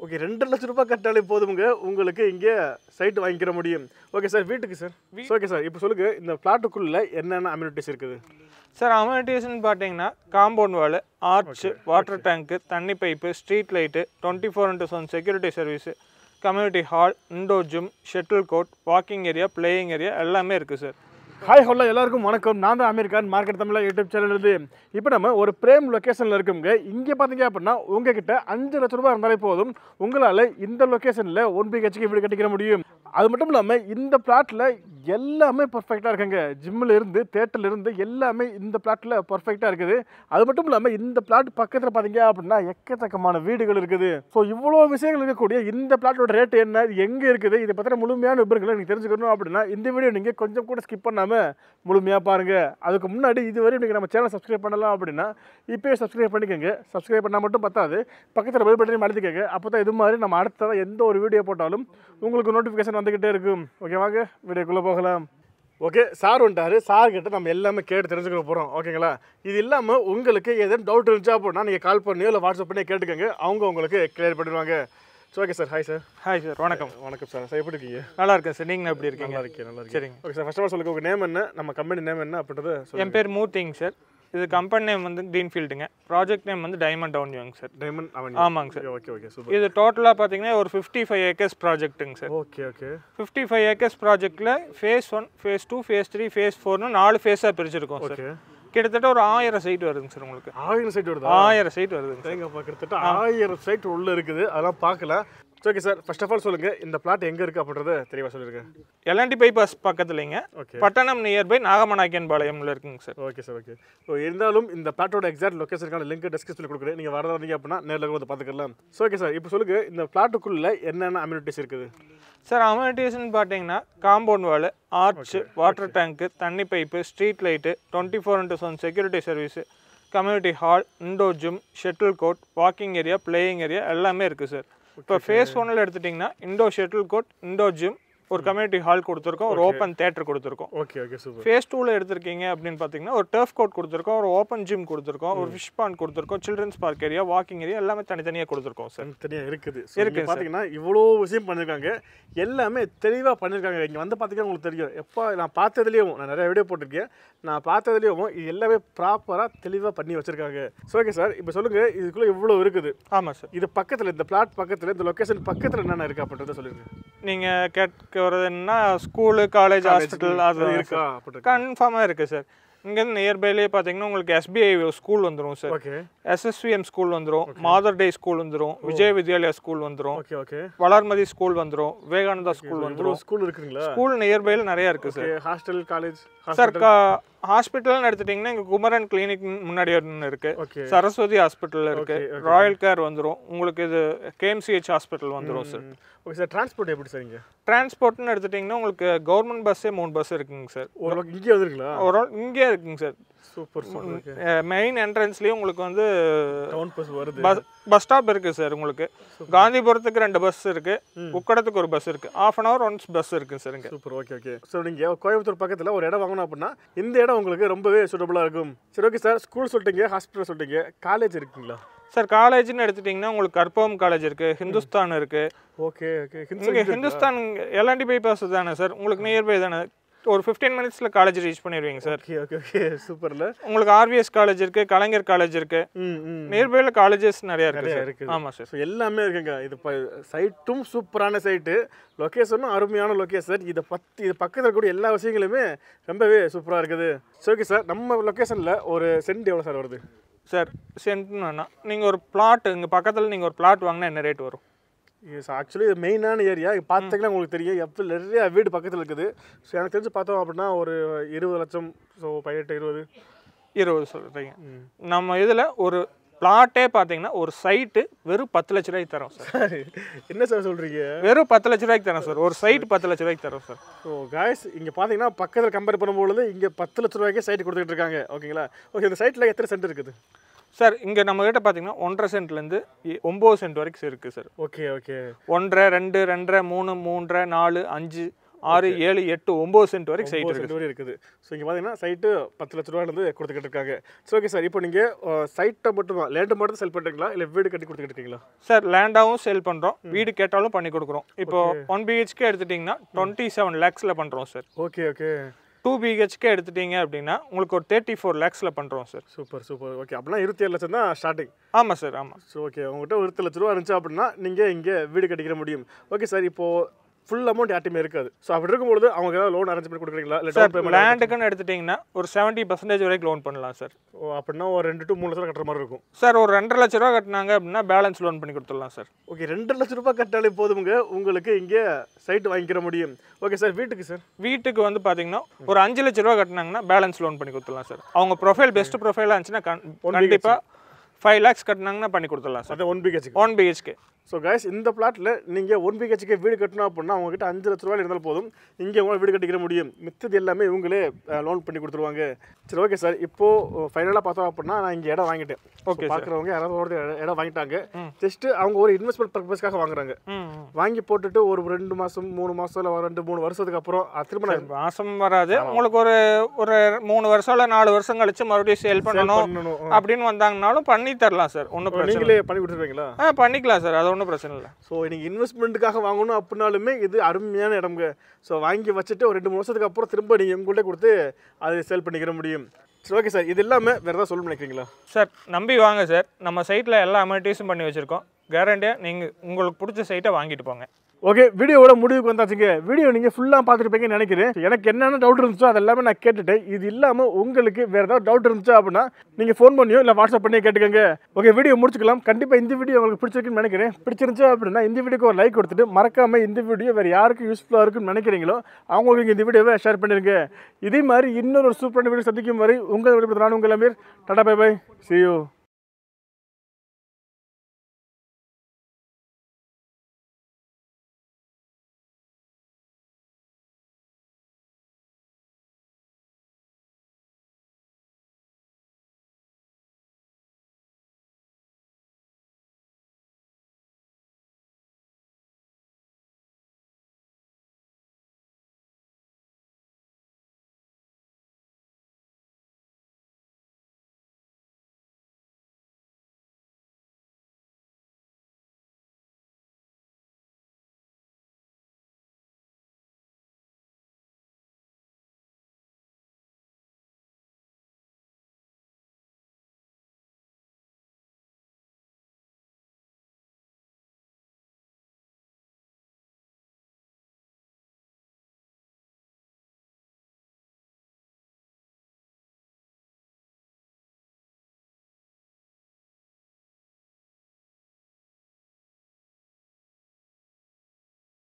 Okay ரெண்டு லட்ச ரூபாய் கட்டாலே போதுமுங்க உங்களுக்கு இங்கே சைட் வாங்கிக்கிற முடியும் ஓகே சார் வீட்டுக்கு சார் ஓகே சார் இப்போ சொல்லுங்க இந்த பிளாட்டுக்குள்ள என்னென்ன அம்யூனிட்டிஸ் இருக்குது சார் அமெனிட்டிஸ்னு பார்த்தீங்கன்னா compound wall arch water tank தண்ணி pipe street light twenty four into seven security service community hall indoor gym shuttle court walking area playing area எல்லாமே இருக்குது சார் ஹாய் ஹலோ எல்லாருக்கும் வணக்கம் நான் தான் American market Tamizha YouTube channel இருந்து இப்போ நம்ம ஒரு பிரேம் லொக்கேஷனில் இருக்கோங்க இங்கே பார்த்தீங்க அப்படின்னா உங்ககிட்ட அஞ்சு லட்ச ரூபாய் இருந்தாலே போதும் உங்களால் இந்த லொக்கேஷனில் ஒன் பிஹெச்கே வீடு கட்டிக்கிற முடியும் அது மட்டும் இல்லாமல் இந்த பிளாட்டில் எல்லாமே பர்ஃபெக்டாக இருக்குங்க ஜிம்மில் இருந்து தேட்டரில் இருந்து எல்லாமே இந்த பிளாட்டில் பர்ஃபெக்டாக இருக்குது அது மட்டும் இல்லாமல் இந்த பிளாட் பக்கத்தில் பார்த்தீங்க அப்படின்னா எக்கச்சக்கமான வீடுகள் இருக்குது ஸோ இவ்வளோ விஷயங்கள் இருக்கக்கூடிய இந்த பிளாட்டோட ரேட் என்ன இது எங்கே இருக்குது இதை பற்றின முழுமையான விவரங்களை நீங்கள் தெரிஞ்சுக்கணும் அப்படின்னா இந்த வீடியோ நீங்கள் கொஞ்சம் கூட ஸ்கிப் பண்ணாமல் முழுமையாக பாருங்கள் அதுக்கு முன்னாடி இதுவரை நீங்கள் நம்ம சேனல் சப்ஸ்கிரைப் பண்ணலாம் அப்படின்னா இப்போயே சப்ஸ்கிரைப் பண்ணிக்கோங்க சப்ஸ்கிரைப் பண்ணால் மட்டும் பத்தாது பக்கத்தில் பெல் பட்டனையும் அழுத்திக்கங்க அப்போ தான் இது மாதிரி நம்ம அடுத்ததாக எந்த ஒரு வீடியோ போட்டாலும் உங்களுக்கு நோட்டிஃபிகேஷன் வந்துக்கிட்டே இருக்கும் ஓகே வாங்க வீடியோக்குள்ளே போகலாம் ஓகே சார் வந்துட்டாரு சார் கிட்ட நம்ம எல்லாமே கேட்டு தெரிஞ்சுக்க போகிறோம் ஓகேங்களா இது இல்லாமல் உங்களுக்கு எதுவும் டவுட் இருந்துச்சா அப்படின்னா நீங்கள் கால் பண்ணியோ இல்லை வாட்ஸ்அப் பண்ணி கேட்டுக்கோங்க அவங்க உங்களுக்கு கிளியர் பண்ணிடுவாங்க so okay sir hi sir hi sir வணக்கம் வணக்கம் சார் சார் எப்படி இருக்கீங்க நல்லா இருக்கேன் சார் நீங்கள் எப்படி இருக்கீங்க நல்லா இருக்கேன் நல்லா இருக்கேன் சரிங்க okay sir first of all சொல்லுங்க உங்கள் நேம் என்ன நம்ம கம்பெனி நேம் என்ன அப்படின்றத சொல்லுங்க என் பேர் மூர்த்திங்க சார் இது கம்பெனி நேம் வந்து க்ரீன்ஃபீல்டுங்க ப்ராஜெக்ட் நேம் வந்து டைமண்ட் டவுன்யூங்க சார் டைமண்ட் அவன் ஆமாங்க சார் ஓகே ஓகே சூப்பர் இது டோட்டலாக பார்த்தீங்கன்னா ஒரு ஃபிஃப்டி ஃபைவ் ஏக்கர்ஸ் ப்ராஜெக்ட்டுங்க sir okay okay fifty five acres ப்ராஜெக்ட்டில் phase one phase two phase three phase ஃபோர்னு நாலு ஃபேஸாக பிரிச்சிருக்கோம் சார் ஓகே கிட்டத்தட்ட ஒரு ஆயிரம் சைட் வருதுங்க சார் உங்களுக்கு ஆயிரம் சைட் வருதா ஆயிரம் சைட் வருதுங்க சார் தேங்க பார்க்குறதுட்டு ஆயிரம் சைட் உள்ள இருக்குது அதெல்லாம் பார்க்கல okay sir first of all சொல்லுங்க இந்த பிளாட் எங்க இருக்கு அப்படின்றத தெளிவாக சொல்லிருங்க எல்என்டி பைபாஸ் பக்கத்துலைங்க ஓகே பட்டணம் நியர்பை நாகமநாயக்கன் பாளையம்ல இருக்குங்க sir okay sir okay so இருந்தாலும் இந்த பிளாட்டோட எக்ஸாக்ட் லொக்கேஷனுக்கான லிங்க் டிஸ்கிரிப்ஷனில் கொடுக்குறேன் நீங்கள் வரதா இருந்தீங்க அப்படின்னா நேரில் வந்து பார்த்துக்கலாம் ஸோ ஓகே சார் இப்போ சொல்லுங்க இந்த பிளாட்டுக்குள்ள என்னென்ன அம்யூனிட்டிஸ் இருக்குது சார் அமெனிட்டிஸ்னு பார்த்தீங்கன்னா compound wall arch water tank தண்ணி pipe street light twenty four into seven security service community hall indoor gym shuttle court walking area playing area எல்லாமே இருக்குது சார் இப்போ ஃபேஸ் ஒன்னில் எடுத்துட்டிங்கன்னா indoor shuttle court indoor gym ஒரு community hall கொடுத்துருக்கோம் ஒரு open theatre கொடுத்துருக்கோம் ஓகே ஓகே சூப்பர் ஃபேஸ் டூவில் எடுத்திருக்கீங்க அப்படின்னு பார்த்தீங்கன்னா ஒரு டர்ஃப் கோர்ட் கொடுத்துருக்கோம் ஒரு ஓப்பன் ஜிம் கொடுத்துருக்கோம் ஒரு ஃபிஷ் பாண்ட் கொடுத்துருக்கோம் children's park area walking area எல்லாமே தனித்தனியாக கொடுத்துருக்கோம் சார் தனியாக இருக்குது இருக்குது இருக்குது பார்த்தீங்கன்னா இவ்வளோ விஷயம் பண்ணியிருக்காங்க எல்லாமே தெளிவாக பண்ணியிருக்காங்க இங்கே வந்து பார்த்தீங்கன்னா உங்களுக்கு தெரியும் எப்போ நான் பார்த்ததுலேயும் நான் நிறைய வீடியோ போட்டிருக்கேன் நான் பார்த்ததுலேயும் இது எல்லாமே ப்ராப்பராக தெளிவாக பண்ணி வச்சுருக்காங்க ஸோ ஓகே சார் இப்போ சொல்லுங்கள் இதுக்குள்ளே இவ்வளோ இருக்குது ஆமாம் சார் இது பக்கத்தில் இந்த பிளாட் பக்கத்தில் இந்த லொக்கேஷன் பக்கத்தில் என்னென்ன இருக்குது அப்படின்றத சொல்லிருங்க நீங்கள் கேட்க வர்றது என்ன ஸ்கூலு காலேஜ் ஹாஸ்பிட்டல் அது இருக்கா அப்படி கன்ஃபார்மாக இருக்குது சார் இங்கேருந்து நியர்பைலேயே பார்த்தீங்கன்னா உங்களுக்கு எஸ்பிஐ ஸ்கூல் வந்துடும் சார் ஓகே எஸ்எஸ்விஎம் ஸ்கூல் வந்துடும் மாதர் டே ஸ்கூல் வந்துடும் விஜய் வித்யாலயா ஸ்கூல் வந்துடும் ஓகே ஓகே வளர்மதி ஸ்கூல் வந்துடும் விவேகானந்தா ஸ்கூல் இவ்வளோ வந்துடும் ஸ்கூல் இருக்குங்களா ஸ்கூல் நியர்பையில் நிறையா இருக்குது sir okay hostel college sir ஹாஸ்பிட்டல்னு எடுத்துட்டிங்கன்னா இங்கே குமரன் கிளினிக் முன்னாடி ஒன்று இருக்குது ஓகே சரஸ்வதி ஹாஸ்பிட்டல் இருக்கு ராயல் கேர் வந்துடும் உங்களுக்கு இது கேஎம்சிஹெச் ஹாஸ்பிட்டல் வந்துடும் சார் ஓகே சார் டிரான்ஸ்போர்ட் எப்படி சார் இங்கே டிரான்ஸ்போர்ட்னு எடுத்துட்டிங்கன்னா உங்களுக்கு கவர்மெண்ட் பஸ்ஸே மூணு பஸ் இருக்குங்க சார் ஒரு இங்கே வந்துருங்களா ஒரு இங்கே இருக்குங்க sir super super okay main என்ட்ரன்ஸ்லேயே உங்களுக்கு வந்து டவுன் பஸ் வருது பஸ் பஸ் ஸ்டாப் இருக்குது சார் உங்களுக்கு காந்திபுரத்துக்கு ரெண்டு பஸ் இருக்குது உக்கடத்துக்கு ஒரு பஸ் இருக்குது half an hour once bus இருக்குது சார் இங்கே சூப்பர் ஓகே ஓகே ஸோ நீங்கள் கோயம்புத்தூர் பக்கத்தில் ஒரு இடம் வாங்கணும் அப்படின்னா இந்த இடம் உங்களுக்கு ரொம்பவே சூட்டபுளாக இருக்கும் சரி ஓகே சார் ஸ்கூல் சொல்லிட்டீங்க ஹாஸ்பிட்டல் சொல்லிட்டீங்க காலேஜ் இருக்குங்களா சார் காலேஜ்னு எடுத்துட்டிங்கன்னா உங்களுக்கு கற்பகம் காலேஜ் இருக்குது ஹிந்துஸ்தான் இருக்குது ஓகே ஓகே இங்கே ஹிந்துஸ்தான் எல்என்டி பைபாஸ் தானே சார் உங்களுக்கு நியர்பை தானே ஒரு ஃபிஃப்டீன் மினிட்ஸில் காலேஜ் ரீச் பண்ணிடுவீங்க சார் ஓகே ஓகே ஓகே சூப்பரில் உங்களுக்கு ஆர்விஎஸ் காலேஜ் இருக்குது கலைஞர் காலேஜ் இருக்குது ம் ம் நியர்பையில் காலேஜஸ் நிறையா இருக்குது நிறைய சார் இருக்குது. ஆமாம் சார் ஸோ எல்லாமே இருக்குங்க இது இப்போ சைட்டும் சூப்பரான சைட்டு லொக்கேஷனும் அருமையான லொக்கேஷன் இதை பற்றி இது பக்கத்தில் கூட எல்லா விஷயங்களுமே ரொம்பவே சூப்பராக இருக்குது ஸோ ஓகே சார் நம்ம லொக்கேஷனில் ஒரு சென்ட் எவ்வளோ சார் வருது சார் சென்ட்னு வேணா நீங்கள் ஒரு பிளாட் இங்கே பக்கத்தில் நீங்கள் ஒரு பிளாட் வாங்கினா என்ன ரேட் வரும் இது ஆக்சுவலி இது மெயினான ஏரியா பார்த்தீங்கன்னா உங்களுக்கு தெரியும் எப்போ நிறைய வீடு பக்கத்தில் இருக்குது ஸோ எனக்கு தெரிஞ்சு பார்த்தோம் அப்படின்னா ஒரு இருபது லட்சம் ஸோ பதினெட்டு இருபது இருபது சொல்கிறீங்க நம்ம இதில் ஒரு பிளாட்டே பார்த்தீங்கன்னா ஒரு சைட்டு வெறும் பத்து லட்ச ரூபாய்க்கு தரோம் சார் என்ன சார் சொல்கிறீங்க வெறும் பத்து லட்ச ரூபாய்க்கு தரோம் சார் ஒரு சைட் பத்து லட்ச ரூபாய்க்கு தரோம் சார் ஸோ காய்ஸ் இங்கே பார்த்தீங்கன்னா பக்கத்தில் கம்பேர் பண்ணும்பொழுது இங்கே பத்து லட்ச ரூபாய்க்கே சைட் கொடுத்துட்டு இருக்காங்க ஓகேங்களா ஓகே இந்த சைட்டில் எத்தனை சென்ட் இருக்குது சார் இங்கே நம்மக்கிட்ட பார்த்தீங்கன்னா ஒன்றரை சென்ட்லேருந்து ஒம்பது சென்ட் வரைக்கும் இருக்குது சார் ஓகே ஓகே ஒன்றரை ரெண்டு ரெண்டரை மூணு மூன்றரை நாலு அஞ்சு ஆறு ஏழு எட்டு ஒம்பது சென்ட் வரைக்கும் சைட் ஒம்பது இருக்கு சென்ட் வரை இருக்குது ஸோ இங்கே பார்த்தீங்கன்னா சைட்டு பத்து லட்ச ரூபாயிலேருந்து கொடுத்துக்கிட்டு இருக்காங்க சரி ஓகே சார் இப்போ நீங்கள் சைட்டை மட்டும் லேண்டு மட்டும் செல் பண்ணுறீங்களா இல்லை வீடு கட்டி கொடுத்துக்கிட்டு இருக்கீங்களா சார் லேண்டாகவும் சேல் பண்ணுறோம் வீடு கேட்டாலும் பண்ணி கொடுக்குறோம் இப்போ ஒன் பிஹெச்கே எடுத்துட்டிங்கன்னா டுவெண்ட்டி செவன் லேக்ஸில் பண்ணுறோம் sir okay okay two BHK எடுத்துட்டீங்க அப்படின்னா உங்களுக்கு ஒரு தேர்ட்டி ஃபோர் லேக்ஸில் பண்ணுறோம் சார் சூப்பர் சூப்பர் ஓகே அப்படின்னா இருபத்தி ஏழு லட்சம் தான் ஸ்டார்டிங் ஆமாம் சார் ஆமாம் ஸோ ஓகே உங்கள்கிட்ட ஒரு இருபது லட்ச ரூபா இருந்துச்சு அப்படின்னா நீங்கள் இங்கே வீடு கட்டிக்கிற முடியும் ஓகே சார் இப்போது ஃபுல் அமௌண்ட் யார்ட்டுமே இருக்காது ஸோ அப்படி இருக்கும்பொழுது அவங்க ஏதாவது லோன் அரேஞ்ச் பண்ணி கொடுக்குறீங்களா இல்லை டவுன் சார் பேமெண்ட் லேண்டுக்குன்னு எடுத்துட்டிங்கன்னா ஒரு செவன்ட்டி பர்சன்டேஜ் வரைக்கும் லோன் பண்ணலாம் சார் ஓ அப்படின்னா ஒரு ரெண்டு டு மூணு லட்சம் கட்டுற மாதிரி இருக்கும் சார் ஒரு ரெண்டரை லட்ச ரூபா கட்டினாங்க அப்படின்னா பேலன்ஸ் லோன் பண்ணி கொடுத்துடலாம் சார் ஓகே ரெண்டு லட்ச ரூபாய் கட்டாலே போதுமுங்க உங்களுக்கு இங்கே சைட் வாங்கிக்கிற முடியும் ஓகே சார் வீட்டுக்கு சார் வீட்டுக்கு வந்து பார்த்தீங்கன்னா ஒரு அஞ்சு லட்ச ரூபா கட்டினாங்கன்னா பேலன்ஸ் லோன் பண்ணி கொடுத்துடலாம் சார் அவங்க ப்ரொஃபைல் பெஸ்ட் ப்ரொஃபைலாக இருந்துச்சுன்னா கண்டிப்பாக ஃபைவ் லேக்ஸ் கட்டினாங்கன்னா பண்ணி கொடுத்துடலாம் சார் அது ஒன் பிஹெச்க்கு ஒன் பிஹெச்கே ஸோ கைஸ் இந்த பிளாட்டில் நீங்கள் ஒன் பிஹெச்க்கு வீடு கட்டணும் அப்படின்னா உங்ககிட்ட அஞ்சு லட்ச ரூபாய் இருந்தால் போதும் இங்கே உங்களால் வீடு கட்டிக்கிற முடியும் மித்தது எல்லாமே இவங்களே லோன் பண்ணி கொடுத்துருவாங்க சரி ஓகே சார் இப்போது ஃபைனலாக பார்த்தோம் அப்படின்னா நான் இங்கே இடம் வாங்கிட்டேன் Okay, ஓகே பார்க்குறவங்க யாராவது ஒரு இடம் இடம் வாங்கிட்டாங்க ஜஸ்ட்டு அவங்க ஒரு இன்வெஸ்ட்மெண்ட் பர்பஸ்க்காக வாங்குறாங்க ம் வாங்கி போட்டுட்டு ஒரு ரெண்டு மாதம் மூணு மாதம் இல்லை ரெண்டு மூணு வருஷத்துக்கு அப்புறம் அது திரும்ப நான் மாசம் வராது உங்களுக்கு ஒரு ஒரு மூணு வருஷம் இல்லை நாலு வருஷம் கழிச்சு மறுபடியும் சேல் பண்ணணும் பண்ணணும் அப்படின்னு வந்தாங்கனாலும் பண்ணி தரலாம் சார் ஒன்றும் பிரச்சனை இல்லை நீங்களே பண்ணி கொடுத்துருவீங்களா ஆ பண்ணிக்கலாம் சார் அது ஒன்றும் பிரச்சனை இல்லை ஸோ நீங்கள் இன்வெஸ்ட்மெண்ட்டுக்காக வாங்கணும் அப்படின்னாலுமே இது அருமையான இடம்ங்க ஸோ வாங்கி வச்சுட்டு ஒரு ரெண்டு மூணு வருஷத்துக்கு அப்புறம் திரும்ப நீங்கள் உங்கள்கிட்ட கொடுத்து அது சேல் பண்ணிக்கிற முடியும் சரி ஓகே சார் இது இல்லாமல் வேறு ஏதாவது சொல்ல நினைக்கிறீங்களா சார் நம்பி வாங்க சார் நம்ம சைட்டில் எல்லா அமெனிட்டிஸும் பண்ணி வச்சுருக்கோம் கேரண்டியாக நீங்கள் உங்களுக்கு பிடிச்ச சைட்டை வாங்கிட்டு போங்க ஓகே வீடியோவோட முடிவுக்கு வந்தாச்சுங்க வீடியோ நீங்கள் ஃபுல்லாக பார்த்துருப்பீங்கன்னு நினைக்கிறேன் எனக்கு என்னென்ன டவுட் இருந்துச்சோ அது எல்லாமே நான் கேட்டுட்டேன் இது இல்லாமல் உங்களுக்கு வேறு ஏதாவது டவுட் இருந்துச்சு அப்படின்னா நீங்கள் ஃபோன் பண்ணியோ இல்லை வாட்ஸ்அப் பண்ணியோ கேட்டுக்கோங்க ஓகே வீடியோ முடிச்சுக்கலாம் கண்டிப்பாக இந்த வீடியோ உங்களுக்கு பிடிச்சிருக்குன்னு நினைக்கிறேன் பிடிச்சிருந்துச்சு அப்படின்னா இந்த வீடியோக்கு ஒரு லைக் கொடுத்துட்டு மறக்காமல் இந்த வீடியோ வேறு யாருக்கு யூஸ்ஃபுல்லாக இருக்குன்னு நினைக்கிறீங்களோ அவங்களுக்கு இந்த வீடியோவை ஷேர் பண்ணிருங்க இதே மாதிரி இன்னொரு சூப்பரான வீடியோ சந்திக்கும் வரை உங்கள் வீடியோ நான் உங்கள் அமீர் டாடா பை பை see you